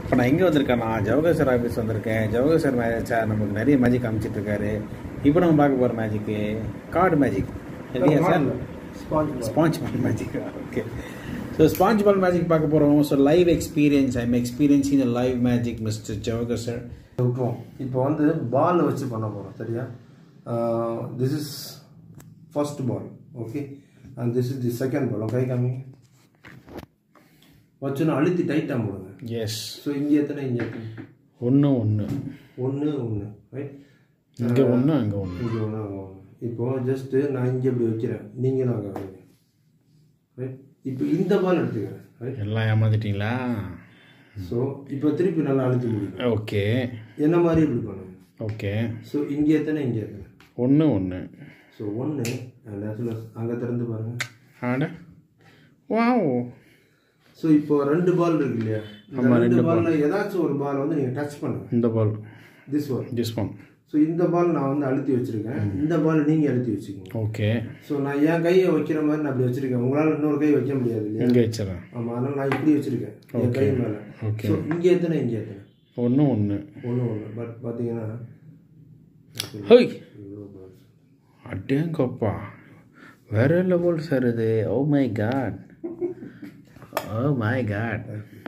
இப்போ நான் எங்கே வந்திருக்கேன் நான் ஜவஹர் சார் ஆஃபீஸ் வந்திருக்கேன் ஜவஹர் சார் மே சார் நமக்கு நிறைய மேஜிக் காமிச்சிட்டு இருக்காரு இப்போ நம்ம பார்க்க போகிற மேஜிக்கு கார்டு மேஜிக் இல்லையா sir sponge ball magic okay so sponge ball magic பார்க்க போகிறோம் so live experience I am experiencing live magic mister Jawahar sir விட்டுருவோம் இப்போ வந்து பால் வச்சு பண்ண போகிறோம் சரியா this is first ball okay and this is the second ball கை காமிங்க வச்சுன்னு அழுத்தி டைட்டாக போடுங்க எஸ் ஸோ இங்கே எத்தனை இங்கே எத்தனை ஒன்று ஒன்று ஒன்று ஒன்று ரைட் இங்கே ஒன்று அங்கே ஒன்று இங்கே ஒன்று அங்கே ஒன்று இப்போது ஜஸ்ட்டு நான் இங்கே இப்படி வைக்கிறேன் நீங்களும் அங்கே வைங்க ரைட் இப்போ இந்த பால் எடுத்துக்கிறேன் ரைட் எல்லாம் ஏமாந்துட்டீங்களா ஸோ இப்போ திருப்பி நல்லா அழுத்தி முடியும் ஓகே என்ன மாதிரி இப்படி பண்ணுங்க ஓகே ஸோ இங்கே எத்தனை இங்கே எத்தனை ஒன்று ஒன்று ஸோ ஒன்று அண்ட் as well as அங்கே திறந்து பாருங்கள் ஆட வாவ் ஸோ இப்போ ரெண்டு பால் இருக்கு இல்லையா இந்த ரெண்டு பால்ல ஏதாச்சும் ஒரு பால் வந்து நீங்கள் டச் பண்ணுங்க இந்த ball this ball this one so இந்த பால் நான் வந்து அழுத்தி வச்சிருக்கேன் இந்த பால் நீங்கள் அழுத்தி வச்சுக்கோங்க ஓகே ஸோ நான் என் கையை வைக்கிற மாதிரி நான் அப்படி வச்சிருக்கேன் உங்களால் இன்னொரு கை வைக்க முடியாது இல்லையா இங்கே வச்சிடறேன் ஆமாம் அதனால் நான் இப்படி வச்சிருக்கேன் என் கை மேலே ஓகே ஸோ இங்கே எத்தனை இங்கே எத்தனை ஒன்று ஒன்று ஒன்று ஒன்று பட் பார்த்தீங்கன்னா ஹோய் இவ்வளோ balls. அடேங்கப்பா வேற லெவல் சார் இது oh my god oh my God